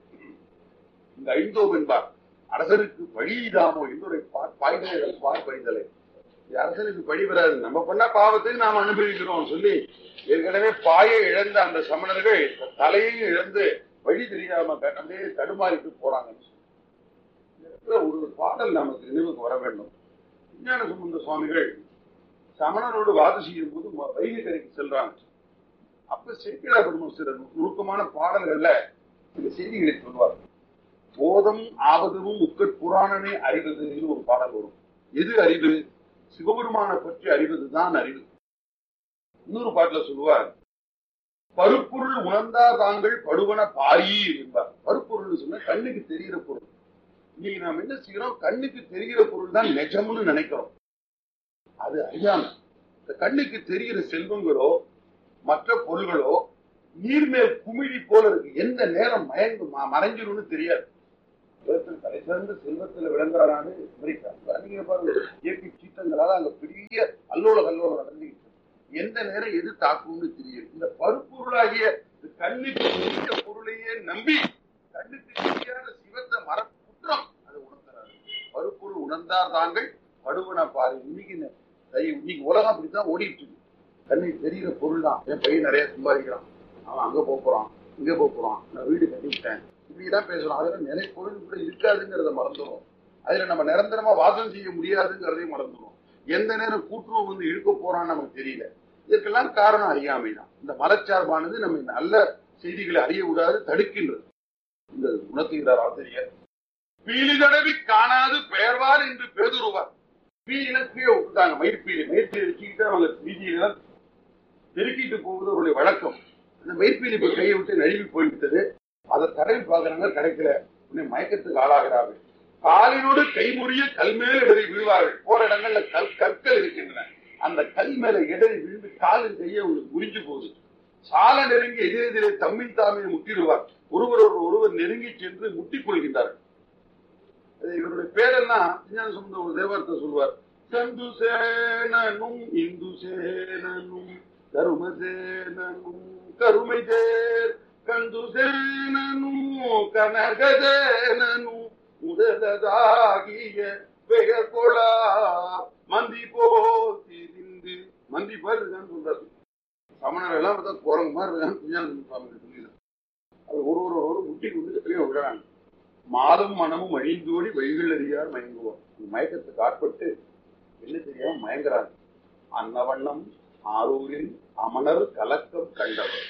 இந்த ஐந்தோம் என்பார் அரசருக்கு வழிதாமோ என்னுடைய பாய்தலை பார்ப்பறிதலை இது அரசனுக்கு பழி வராது நம்ம பண்ண பாவத்துக்கு நாம் அனுபவிக்கிறோம் சொல்லி ஏற்கனவே பாயை இழந்த அந்த சமணர்கள் தலையையும் இழந்து வழி தெரியாம க- அப்படியே தடுமாறிட்டு போறாங்க இந்த இடத்துல ஒரு பாடல் நமக்கு நினைவுக்கு வர வேண்டும் விஞ்ஞான சுமந்த சுவாமிகள் சமணரோடு வாதம் செய்யும் போது ம- வைகை கரைக்கு செல்றாங்க அப்ப சேக்கிழா பெருமாள் சில நு- நுணுக்கமான பாடல்கள்ல இந்த செய்திகளை சொல்வார் போதம் ஆபதமும் முக்கட் புராணமே அறிவதுன்னு ஒரு பாடல் வரும் எது அறிவு சிவபெருமானை பற்றி அறிவதுதான் அறிவு இன்னொரு பாட்டுல சொல்லுவார் பருப்பொருள் உணர்ந்தார் தாங்கள் படுவன பாரீர் என்பார் பருப்பொருள் சொன்னா கண்ணுக்கு தெரிகிற பொருள் இன்னைக்கு நாம் என்ன செய்யறோம் கண்ணுக்கு தெரிகிற பொருள் தான் நிஜம்னு நினைக்கிறோம் அது அறியாம இந்த கண்ணுக்கு தெரிகிற செல்வங்களோ மற்ற பொருள்களோ நீர்மேல் குமிழி போல இருக்கு எந்த நேரம் மயங்கு ம- மறைஞ்சிரும்னு தெரியாது உலகத்தில் தலை சிறந்த செல்வத்தில் விளங்குற நாடு அமெரிக்கா இப்ப நீங்க பாருங்க இயற்கை சீற்றங்களால அங்க பெரிய அல்லோல கல்லோலம் நடந்துகிட்டு இருக்கு. எந்த நேரம் எது தாக்கும்னு தெரியும் இந்த பருப்பொருளாகிய இந்த கண்ணுக்கு தெரிந்த பொருளையே நம்பி கண்ணுக்கு தெரியாத சிவத்த மர குற்றம் அதை உணர்த்துறாரு பருப்பொருள் உணர்ந்தார் தாங்கள் படுவன பாரு இன்னைக்கு இந்த- தயவு- இன்னைக்கு உலகம் அப்படித்தான் ஓடிட்டு இருக்கு கண்ணுக்கு தெரிகிற பொருள் தான் என் பையன் நிறைய சம்பாதிக்கிறான் அவன் அங்க போப் போறான் இங்க போப் போறான் நான் வீடு கட்டிவிட்டேன் இப்படிதான் பேசுறோம் அதுல நிலை பொருள் கூட இருக்காதுங்கிறத மறந்துடும் அதுல நம்ம நிரந்தரமா வாசம் செய்ய முடியாதுங்கிறதையும் மறந்துடும் எந்த நேரம் கூட்டுறவு வந்து இழுக்க போறான்னு நமக்கு தெரியல இதற்கெல்லாம் காரணம் அறியாமை தான் இந்த மதச்சார்பானது நம்ம நல்ல செய்திகளை அறிய விடாது தடுக்கின்றது இந்த உணர்த்துகிறார் ஆசிரியர் பீலி தடவி காணாது பெயர்வார் என்று பேதுருவார் பீலின கீழே விட்டுட்டாங்க மயிர்பீலி மயிர்பீலி வச்சுக்கிட்டு அவங்க வீதியில பெருக்கிட்டு போவது அவருடைய வழக்கம் அந்த மயிர்பீலி இப்ப கையை விட்டு நழுவி போய்விட்டது அதை தடவி பார்க்கறாங்க கிடைக்கல உடனே மயக்கத்துக்கு ஆளாகிறார்கள் காலினோடு கைமுறிய கல் மேல இடறி விழுவார்கள் போற இடங்கள்ல கல் கற்கள் இருக்கின்றன அந்த கல் மேல இடறி விழுந்து காலின் கையை உங்களுக்கு முறிஞ்சு போகுது சால நெருங்கி எதிரெதிரே தம்மில் தாமே முட்டிடுவார் ஒருவர் ஒரு ஒருவர் நெருங்கி சென்று முட்டிக் கொள்கின்றார்கள் அது இவருடைய பேரெல்லாம் விஞ்ஞான சம்பந்த ஒரு தேவாரத்தை சொல்வார் சந்து சேனனும் இந்து சேனனும் கருமசேனனும் கருமை தேர் கந்து சேனனும் கனகதேனனும் முதலதாகிய பெயர் கொளா மந்தி போதிந்து மந்தி பேர் இருக்கான்னு சொல்றாரு சமணர் எல்லாம் பார்த்தா குரங்கு மாதிரி இருக்கான்னு விஞ்ஞான சுவாமி சொல்லிடுறாரு அது ஒரு ஒரு ஒரு முட்டி கொண்டு வெளியே விடுறாங்க மாலும் மனமும் அழிந்தோடி வழிகள் அறியார் மயங்குவோம் இந்த மயக்கத்துக்கு ஆட்பட்டு என்ன தெரியாம மயங்குறாங்க அன்னவண்ணம் ஆரூரில் அமணர் கலக்கம் கண்டவர்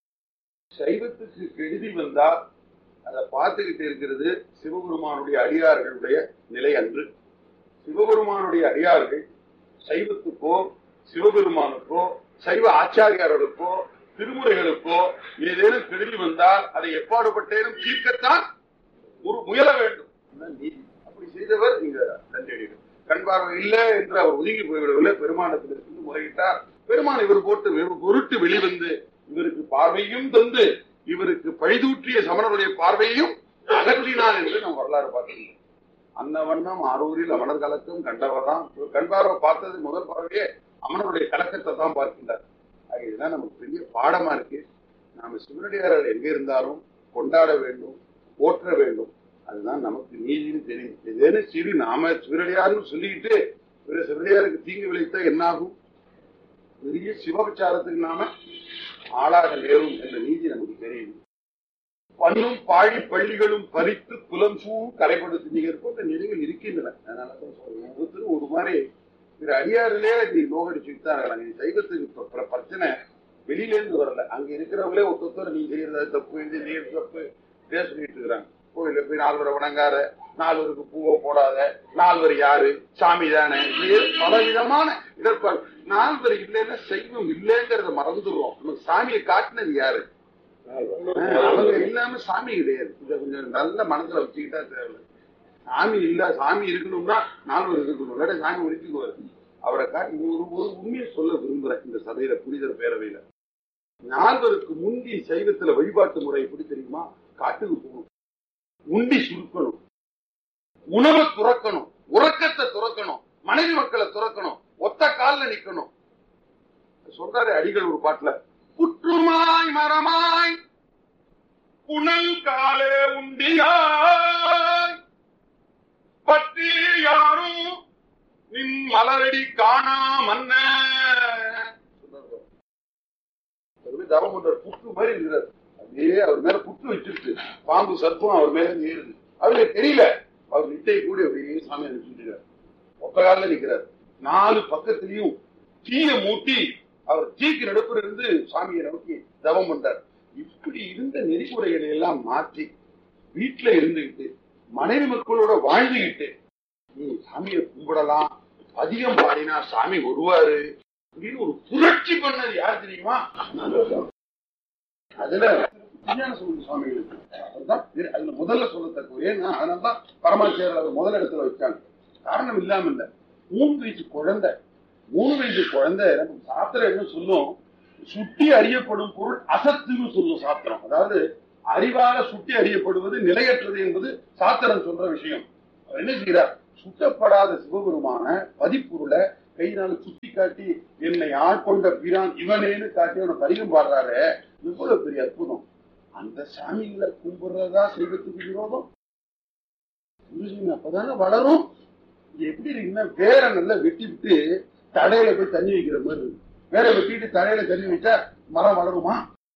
சைவத்துக்கு கெடுதி வந்தா அதை பார்த்துக்கிட்டு இருக்கிறது சிவபெருமானுடைய அடியார்களுடைய நிலை அன்று சிவபெருமானுடைய அடியார்கள் சைவத்துக்கோ சிவபெருமானுக்கோ சைவ ஆச்சாரியார்களுக்கோ திருமுறைகளுக்கோ ஏதேனும் கெடுதி வந்தால் அதை எப்பாடுபட்டேனும் தீர்க்கத்தான் ஒரு முயல வேண்டும் இதுதான் நீதி அப்படி செய்தவர் இங்க தண்டடிகள் கண் பார்வை இல்லை என்று அவர் ஒதுங்கி போய்விடவில்லை பெருமானத்தில் இருந்து முறையிட்டார் பெருமான் இவர் போட்டு வெறும் பொருட்டு வெளிவந்து இவருக்கு பார்வையும் தந்து இவருக்கு பழிதூற்றிய சமணருடைய பார்வையையும் அகற்றினார் என்று நாம் வரலாறு பார்க்கிறோம் அன்ன வண்ணம் ஆரூரில் அமணர் கலக்கம் கண்டவர் தான் கண் பார்வை பார்த்தது முதல் பார்வையே அமணருடைய கலக்கத்தை தான் பார்க்கின்றார் ஆக இதுதான் நமக்கு பெரிய பாடமா இருக்கு நாம சிவனடியார்கள் எங்க இருந்தாலும் கொண்டாட வேண்டும் போற்ற வேண்டும் அதுதான் நமக்கு நீதினு தெரியும் ஏதேனும் சிறு நாம சிவனடியார்னு சொல்லிக்கிட்டு பிற சிவனடியாருக்கு தீங்கு விளைத்தா என்ன ஆகும் பெரிய சிவபச்சாரத்துக்கு நாம ஆளாக நேரும் என்ற நீதி நமக்கு தெரியும் பண்ணும் பாழி பள்ளிகளும் பறித்து குலம் சூ கரைப்படுத்தி நீங்க போன்ற நிலைகள் இருக்கின்றன அதனாலதான் சொல்றேன் ஒவ்வொருத்தரும் ஒரு மாதிரி பிற அடியாரிலே நீ நோகடிச்சுட்டு தான் இருக்காங்க நீ சைவத்துக்கு இப்ப பிர- பிரச்சனை வெளியில இருந்து வரல அங்க இருக்கிறவங்களே ஒருத்தர் நீ செய்யறது தப்பு இது நீ தப்பு இதே சொல்லிட்டு இருக்கிறாங்க கோயில போய் நால்வரை வணங்காத நால்வருக்கு பூவை போடாத நால்வர் யாரு சாமி தானே இப்படியே பல விதமான இடர்பாடு நால்வர் இல்லைன்னா சைவம் இல்லைங்கிறத மறந்துடுறோம் நமக்கு சாமியை காட்டினது யாரு ஆஹ் அவங்க இல்லாம சாமி கிடையாது இத கொஞ்சம் நல்ல மனசுல வச்சுக்கிட்டா தேவை சாமி இல்ல சாமி இருக்கணும்னா நால்வர் இருக்கணும் இல்லாட்ட சாமி ஒழிச்சுக்குவாரு அவரை காட்டி ஒரு ஒரு உண்மையை சொல்ல விரும்புறேன் இந்த சபையில புனிதர் பேரவையில நால்வருக்கு முந்தி சைவத்துல வழிபாட்டு முறை எப்படி தெரியுமா காட்டுக்கு போகணும் உண்டி சுருக்கணும் உணவை துறக்கணும் உறக்கத்தை துறக்கணும் மனைவி மக்களை துறக்கணும் ஒத்த கால்ல நிக்கணும் சொல்றாரு அடிகள் ஒரு பாட்டுல புற்றுமாய் மரமாய் புனல் காலே உண்டியாய் பற்றி யாரும் நின் மலரடி காணா மன்ன தவம் பண்ற புற்று மாதிரி இருக்கிறார் அப்படியே அவர் மேல புற்று வச்சிருக்கு பாம்பு சர்ப்பம் அவர் மேல இருந்து ஏறுது அவருக்கு தெரியல அவர் நிட்டை கூடி அப்படியே சாமி அனுப்பிச்சுட்டார் ஒத்த காலில் நிக்கிறார் நாலு பக்கத்திலையும் தீய மூட்டி அவர் தீக்கு நடுப்புல இருந்து சாமியை நோக்கி தவம் பண்றார் இப்படி இருந்த நெறிமுறைகளை எல்லாம் மாற்றி வீட்டுல இருந்துகிட்டு மனைவி மக்களோட வாழ்ந்துகிட்டு நீ சாமியை கும்பிடலாம் அதிகம் பாடினா சாமி வருவாரு அப்படின்னு ஒரு புரட்சி பண்ணது யார் தெரியுமா அதுல விஞ்ஞான சுவாமி சுவாமிகளுக்கு அதுதான் இரு- அதுல முதல்ல சொல்லத்தக்க ஏன்னா அதனாலதான் பரமாச்சாரியர் அதை முதல் இடத்துல வச்சாங்க காரணம் இல்லாம இல்ல மூன்று வயசு குழந்தை மூணு வயசு குழந்தை நமக்கு சாத்திரம் என்ன சொல்லும் சுட்டி அறியப்படும் பொருள் அசத்துன்னு சொல்லும் சாத்திரம் அதாவது அறிவால சுட்டி அறியப்படுவது நிலையற்றது என்பது சாத்திரம் சொல்ற விஷயம் அவர் என்ன செய்கிறார் சுட்டப்படாத சிவபெருமான பதிப்பொருளை கையினால சுட்டி காட்டி என்னை ஆட்கொண்ட பிரான் இவனேன்னு காட்டி அவனை பதிகம் பாடுறாரு இவ்வளவு பெரிய அற்புதம் அந்த சாமிகளை கும்பிடுறதா செய்வதுக்கு விரோதம் புரிஞ்சுங்க அப்பதானே வளரும் இது எப்படி இருக்குன்னா வேற நல்லா வெட்டி விட்டு தடையில போய் தண்ணி வைக்கிற மாதிரி இருக்கு வேற வெட்டிட்டு தடையில தண்ணி வச்சா மரம் வளருமா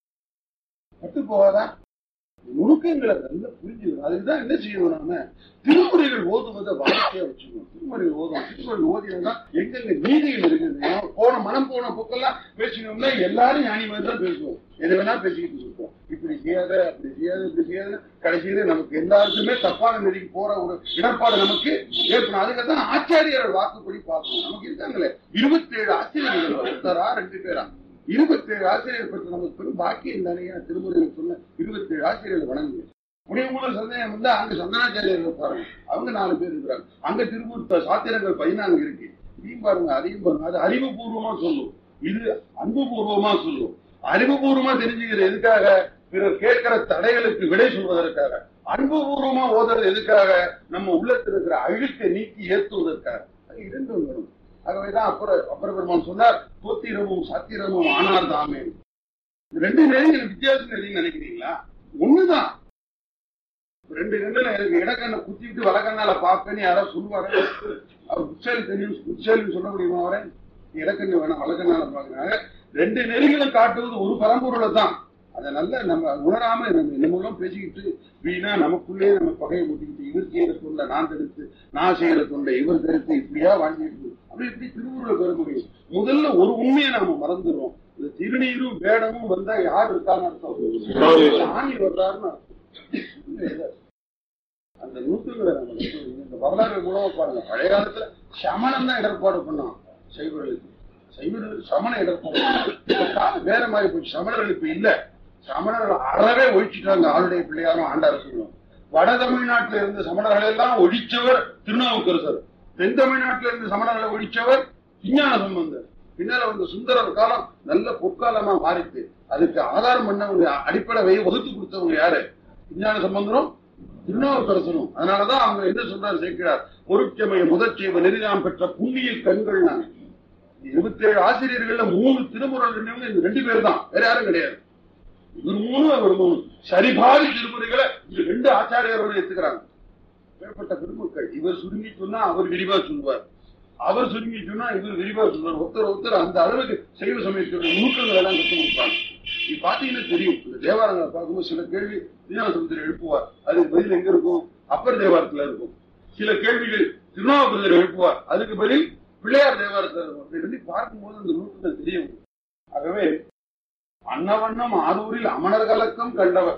பட்டு போகாதா நுணுக்கங்களை நல்லா புரிஞ்சுக்கணும் அதுக்குதான் என்ன செய்யணும் நாம திருமுறைகள் ஓதுவதை வாழ்க்கையா வச்சுக்கணும் திருமுறைகள் ஓதும் திருமுறைகள் ஓதினா எங்கெங்க நீதிகள் இருக்குது போன மனம் போன போக்கெல்லாம் பேசினோம்னா எல்லாரும் ஞானி மாதிரி தான் பேசுவோம் எது வேணா பேசிக்கிட்டு இருக்கோம் இப்படி செய்யாத அப்படி செய்யாத இப்படி செய்யாத கடைசியில நமக்கு எல்லாருக்குமே தப்பான நெறிக்கு போற ஒரு இடர்பாடு நமக்கு ஏற்படும் அதுக்கு தான் ஆச்சாரியர்கள் வாக்குப்படி பார்க்கணும் நமக்கு இருக்காங்களே இருபத்தி ஏழு ஆசிரியர்கள் ஒருத்தரா ரெண்டு பேரா இருபத்தி ஏழு ஆசிரியர் பற்றி நமக்கு பெரும் பாக்கியம் தானே திருமுறையில் சொன்ன இருபத்தி ஏழு ஆசிரியர்கள் வணங்குங்க முடிவுமுதல் சந்தேகம் வந்து அங்க சந்தனாச்சாரியர் இருப்பாங்க அவங்க நாலு பேர் இருக்கிறாங்க அங்க திருமூர்த்த சாத்திரங்கள் பதினான்கு இருக்கு இதையும் பாருங்க அதையும் பாருங்க அது அறிவுபூர்வமா சொல்லும் இது அன்புபூர்வமா சொல்லும் அறிவுபூர்வமா தெரிஞ்சுக்கிறது எதுக்காக பிறர் கேட்கிற தடைகளுக்கு விடை சொல்வதற்காக அன்புபூர்வமா ஓதுறது எதுக்காக நம்ம உள்ளத்தில் இருக்கிற அழுக்கை நீக்கி ஏற்றுவதற்காக அது இரண்டும் வரும் ஆகவேதான் அப்புறம் அப்புறம் பெருமான் சொன்னார் தோத்திரமும் சத்திரமும் ஆனார் தாமே இந்த ரெண்டு நெறிகள் வித்தியாசம் நெறின்னு நினைக்கிறீங்களா ஒண்ணுதான் ரெண்டு கண்ணுல எனக்கு இடக்கண்ணை குத்திட்டு வலக்கண்ணால பார்ப்பேன்னு யாராவது சொல்லுவாங்க அவர் புச்சாலி தெரியும் புச்சாலின்னு சொல்ல முடியுமா அவரை இடக்கண்ணு வேணாம் வலக்கண்ணால பாக்குறாங்க ரெண்டு நெறிகளும் காட்டுவது ஒரு பரம்பொருளை தான் அதை நல்ல நம்ம உணராம நம்ம நம்மளும் பேசிக்கிட்டு வீணா நமக்குள்ளே நம்ம பகையை முட்டிக்கிட்டு இவர் செய்யற தொண்டை நான் தடுத்து நான் செய்யற தொண்டை இவர் தடுத்து இப்படியா வாழ்ந்துட்டு அப்படி இப்படி திருவுருளை பெற முடியும் முதல்ல ஒரு உண்மையை நாம மறந்துடுறோம் இந்த திருநீரும் வேடமும் வந்தா யார் இருக்கான்னு அர்த்தம் சாமி வர்றாருன்னு அர்த்தம். அந்த நூற்றுகளை நம்ம இந்த வரலாறு மூலமா பாருங்க பழைய காலத்துல சமணம் தான் இடர்பாடு பண்ணான் சைவர்களுக்கு சைவர்களுக்கு சமண இடர்பாடு இப்ப காலம் வேற மாதிரி போச்சு சமணர்கள் இப்ப இல்ல சமணர்கள் அறவே ஒழிச்சுட்டாங்க ஆளுடைய பிள்ளையாரும் ஆண்டாரசும் வட தமிழ்நாட்டில இருந்த சமணர்கள் எல்லாம் ஒழிச்சவர் திருநாவுக்கரசர் தென் தமிழ்நாட்டில இருந்த சமணர்களை ஒழிச்சவர் விஞ்ஞான சம்பந்தர் பின்னால வந்த சுந்தரர் காலம் நல்ல பொற்காலமா மாறிட்டு அதுக்கு ஆதாரம் பண்ணவங்க அடிப்படை வகுத்து கொடுத்தவங்க யாரு விஞ்ஞான சம்பந்தரும் திருநாவுக்கரசரும் அதனாலதான் அவங்க என்ன சொல்றாரு சேர்க்கிறார் பொருட்சமய முதற்செய்வ நெறிதாம் பெற்ற புண்ணிய கண்கள் நான் இருபத்தி ஏழு ஆசிரியர்கள்ல மூணு திருமுறைகள் இருந்தவங்க இந்த ரெண்டு பேர் தான் வேற யாரும் கிடையாது இவர் மூணு அவர் மூணு சரிபாதி திருமுறைகளை இந்த ரெண்டு ஆச்சாரியரோட எடுத்துக்கிறாங்க ஏற்பட்ட பெருமக்கள் இவர் சுருங்கி சொன்னா அவர் விரிவா சொல்லுவார் அவர் சுருங்கி சொன்னா இவர் விரிவா சொல்லுவார் ஒருத்தர் ஒருத்தர் அந்த அளவுக்கு சைவ சமயத்துடைய நுணுக்கங்கள் எல்லாம் கற்றுக் கொடுப்பாங்க நீ பாத்தீங்கன்னா தெரியும் இந்த தேவாரங்களை பார்க்கும்போது சில கேள்வி திருநாவுக்கரசர் எழுப்புவார் அதுக்கு பதில் எங்க இருக்கும் அப்பர் தேவாரத்துல இருக்கும் சில கேள்விகள் திருநாவுக்கரசர் எழுப்புவார் அதுக்கு பதில் பிள்ளையார் தேவாரத்துல இருக்கும் இதை ரெண்டையும் பார்க்கும்போது அந்த நுணுக்கங்கள் தெரிய வரும் ஆகவே அன்னவண்ணம் ஆரூரில் அமணர் கலக்கம் கண்டவர்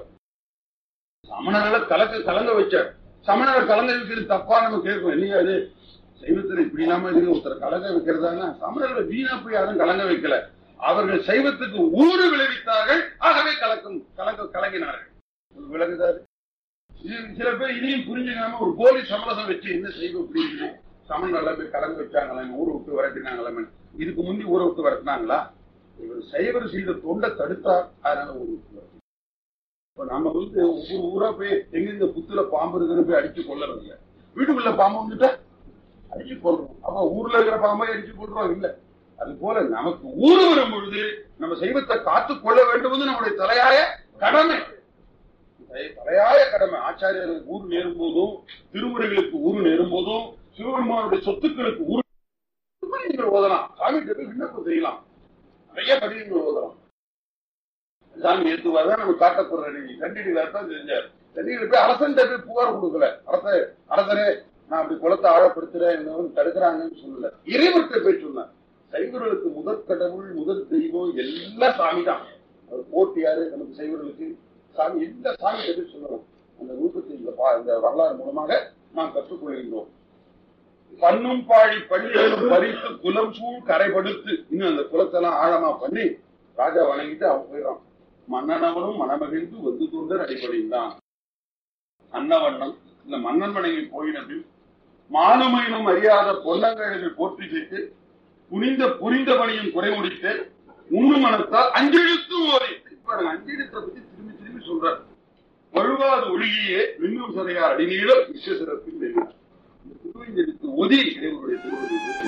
சமணர்களை கலக்க கலங்க வச்சார் சமணர் கலங்க வைக்கிறது தப்பா நம்ம கேட்கும் இல்லையா அது சைவத்துல இப்படி இல்லாம இருக்கு ஒருத்தர் கலங்க வைக்கிறதானா சமணர்களை வீணா போய் யாரும் கலங்க வைக்கல அவர்கள் சைவத்துக்கு ஊறு விளைவித்தார்கள் ஆகவே கலக்கம் கலங்க கலங்கினார்கள் உங்களுக்கு விளங்குதாரு இது சில பேர் இதையும் புரிஞ்சுக்காம ஒரு போலி சமரசம் வச்சு என்ன செய்வோம் அப்படின்னு சமணர்களை போய் கலங்க வச்சாங்களா ஊரை விட்டு விரட்டினாங்களாமே இதுக்கு முந்தி ஊரை விட்டு விரட்டினாங்களா இவர் சைவர் செய்த தொண்டை தடுத்தார் அதனால ஊரை விட்டு விரட்டினாங்க. இப்ப நம்ம வந்து ஒவ்வொரு ஊரா போய் எங்க புத்துல பாம்பு இருக்குன்னு போய் அடிச்சு கொள்ளறது இல்ல வீட்டுக்குள்ள பாம்பு வந்துட்டா அடிச்சு கொள்றோம் அப்ப ஊர்ல இருக்கிற பாம்பை அடிச்சு கொள்றோம் இல்ல அது போல நமக்கு ஊர் வரும் பொழுது நம்ம சைவத்தை காத்துக் கொள்ள வேண்டுவது நம்முடைய தலையாய கடமை தலை- தலையாய கடமை ஆச்சாரியர்களுக்கு ஊர் நேரும் போதும் திருமுறைகளுக்கு ஊர் நேரும் போதும் சிவபெருமானுடைய சொத்துக்களுக்கு ஊர் நீங்கள் ஓதலாம் சாமி கிட்ட போய் விண்ணப்பம் செய்யலாம் நிறைய கடிதங்கள் ஓதலாம் சாமி ஏத்துவாதான் நம்ம காட்டப்படுற நீங்க கண்டிப்பாக தான் செஞ்சார் கண்டிப்பாக போய் அரசன் போய் புகார் கொடுக்கல அரச அரசரே நான் அப்படி குளத்தை ஆழப்படுத்துறேன் என்னை வந்து தடுக்கிறாங்கன்னு சொல்லல இறைவர்கிட்ட போய் சொன்னார் சைவர்களுக்கு முதற் கடவுள் முதல் தெய்வம் எல்லாம் சாமி தான் அவர் போட்டியாரு நமக்கு சைவர்களுக்கு சாமி எந்த சாமி போய் சொல்லலாம் அந்த நூற்றத்தை இந்த பா- இந்த வரலாறு மூலமாக நாம் கற்றுக்கொள்கின்றோம் பண்ணும் பாழி பள்ளிகளும் பறித்து குலம் சூழ் கரைபடுத்து இன்னும் அந்த குலத்தெல்லாம் ஆழமா பண்ணி ராஜா வணங்கிட்டு அவன் போயிடறான் மன்னனவனும் மணமகிழ்ந்து வந்து தொண்டர் அடிப்படைந்தான் அன்னவண்ணம் இந்த மன்னன் மனைவி போயினது மானமையினும் அறியாத பொன்னங்கழகு போற்றி செய்து புனிந்த புரிந்த பணியும் குறை முடித்து உண்ணும் மனத்தால் அஞ்செழுத்தும் ஓதி பாருங்க அஞ்செழுத்தை பத்தி திரும்பி திரும்பி சொல்றார் வழுவாது ஒளியே மின்னும் சதையார் அடிநீளம் விஸ்வசிறப்பின் வெல்லும் இந்த திருவஞ்செழுத்து ஒதி இறைவனுடைய திருவடி